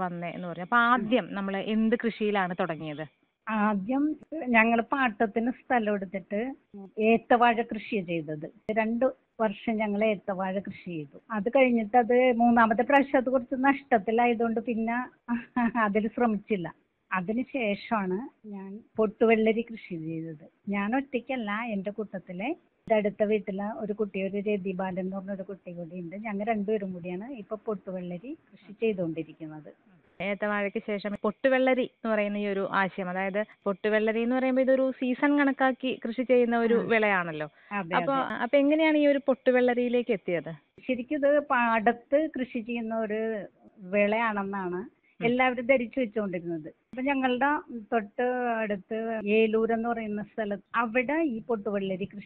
വന്നേ എന്ന് പറഞ്ഞു അപ്പൊ ആദ്യം നമ്മൾ എന്ത് കൃഷിയിലാണ് തുടങ്ങിയത് ആദ്യം ഞങ്ങൾ പാട്ടത്തിന് സ്ഥലം എടുത്തിട്ട് ഏത്തവാഴ കൃഷി ചെയ്തത് രണ്ട് വർഷം ഞങ്ങൾ ഏത്തവാഴ കൃഷി ചെയ്തു അത് കഴിഞ്ഞിട്ട് അത് മൂന്നാമത്തെ പ്രാവശ്യം അത് കുറച്ച് നഷ്ടത്തിലായതുകൊണ്ട് പിന്നെ അതിൽ ശ്രമിച്ചില്ല അതിന് ശേഷമാണ് ഞാൻ പൊട്ടുവെള്ളരി കൃഷി ചെയ്തത് ഞാൻ ഒറ്റയ്ക്കല്ല എൻ്റെ കൂട്ടത്തിലെ എൻ്റെ അടുത്ത വീട്ടിലെ ഒരു കുട്ടി ഒരു രതി ബാലൻ എന്ന് പറഞ്ഞ ഒരു കുട്ടി കൂടി ഉണ്ട് ഞങ്ങൾ രണ്ടുപേരും കൂടിയാണ് ഇപ്പൊ പൊട്ടുവെള്ളരി കൃഷി ചെയ്തുകൊണ്ടിരിക്കുന്നത് ഏത്തവാഴയ്ക്ക് ശേഷം പൊട്ടുവെള്ളരി എന്ന് പറയുന്ന ഈ ഒരു ആശയം അതായത് പൊട്ടുവെള്ളരി എന്ന് പറയുമ്പോൾ ഇതൊരു സീസൺ കണക്കാക്കി കൃഷി ചെയ്യുന്ന ഒരു വിളയാണല്ലോ അതെ അപ്പൊ അതെ അപ്പൊ എങ്ങനെയാണ് ഈ ഒരു പൊട്ടുവെള്ളരിയിലേക്ക് എത്തിയത് ശരിക്കും ഇത് പാടത്ത് കൃഷി ചെയ്യുന്ന ഒരു വിളയാണെന്നാണ് എല്ലാവരും ധരിച്ചു വെച്ചുകൊണ്ടിരുന്നത് അപ്പൊ ഞങ്ങളുടെ തൊട്ട് അടുത്ത് ഏലൂർ എന്ന് പറയുന്ന സ്ഥലത്ത് അവിടെ ഈ പൊട്ടുവെള്ളരി കൃഷി